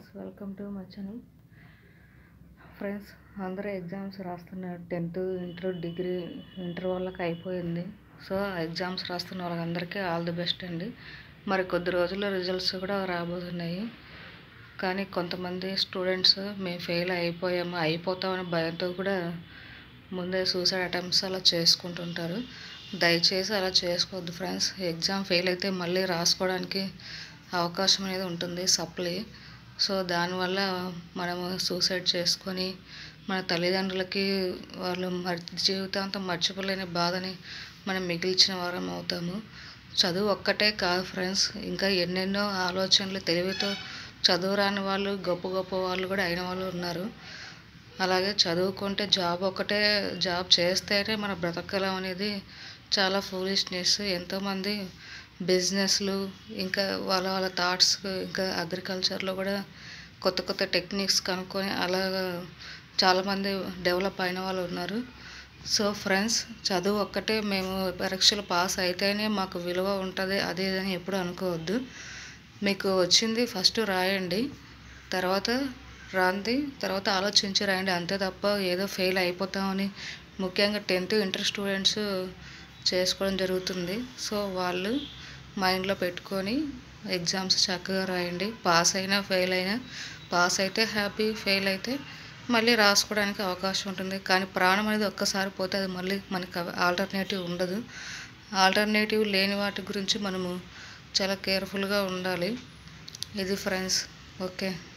friends welcome to my channel friends అందరూ exams రాస్తున్నారు tenth inter degree inter వాళ్ళకి అయిపోయింది సో ఎగ్జామ్స్ రాస్తున్న వాళ్ళందరికీ ఆల్ ది బెస్ట్ అండి మరి కొద్ది రోజుల్లో రిజల్ట్స్ కూడా రాబోతున్నాయి కానీ కొంతమంది స్టూడెంట్స్ మేము ఫెయిల్ అయిపోయాము అయిపోతామని భయంతో కూడా ముందే సూసైడ్ అటెంప్ట్స్ అలా చేసుకుంటుంటారు దయచేసి అలా చేసుకోవద్దు ఫ్రెండ్స్ ఎగ్జామ్ ఫెయిల్ అయితే మళ్ళీ రాసుకోవడానికి అవకాశం అనేది ఉంటుంది సప్లై సో దానివల్ల మనము సూసైడ్ చేసుకొని మన తల్లిదండ్రులకి వాళ్ళు మర్ జీవితాంతం మర్చిపోలేని బాధని మనం మిగిల్చిన వారం అవుతాము చదువు ఒక్కటే కాదు ఫ్రెండ్స్ ఇంకా ఎన్నెన్నో ఆలోచనలు తెలివితో చదువు రాని వాళ్ళు గొప్ప గొప్ప వాళ్ళు కూడా అయిన వాళ్ళు ఉన్నారు అలాగే చదువుకుంటే జాబ్ ఒకటే జాబ్ చేస్తేనే మన బ్రతకలం అనేది చాలా ఫూలిష్నెస్ ఎంతోమంది బిజినెస్లు ఇంకా వాళ్ళ వాళ్ళ థాట్స్ ఇంకా అగ్రికల్చర్లో కూడా కొత్త కొత్త టెక్నిక్స్ కనుక్కొని అలాగా చాలామంది డెవలప్ అయిన వాళ్ళు ఉన్నారు సో ఫ్రెండ్స్ చదువు ఒక్కటే మేము పరీక్షలు పాస్ అయితేనే మాకు విలువ ఉంటుంది అది ఇది అని ఎప్పుడు అనుకోవద్దు మీకు వచ్చింది ఫస్ట్ రాయండి తర్వాత రాంది తర్వాత ఆలోచించి రాయండి అంతే తప్ప ఏదో ఫెయిల్ అయిపోతామని ముఖ్యంగా టెన్త్ ఇంటర్ స్టూడెంట్స్ చేసుకోవడం జరుగుతుంది సో వాళ్ళు మైండ్లో పెట్టుకొని ఎగ్జామ్స్ చక్కగా రాయండి పాస్ అయినా ఫెయిల్ అయినా పాస్ అయితే హ్యాపీ ఫెయిల్ అయితే మళ్ళీ రాసుకోవడానికి అవకాశం ఉంటుంది కానీ ప్రాణం అనేది ఒక్కసారి పోతే అది మళ్ళీ మనకి ఆల్టర్నేటివ్ ఉండదు ఆల్టర్నేటివ్ లేని వాటి గురించి మనము చాలా కేర్ఫుల్గా ఉండాలి ఇది ఫ్రెండ్స్ ఓకే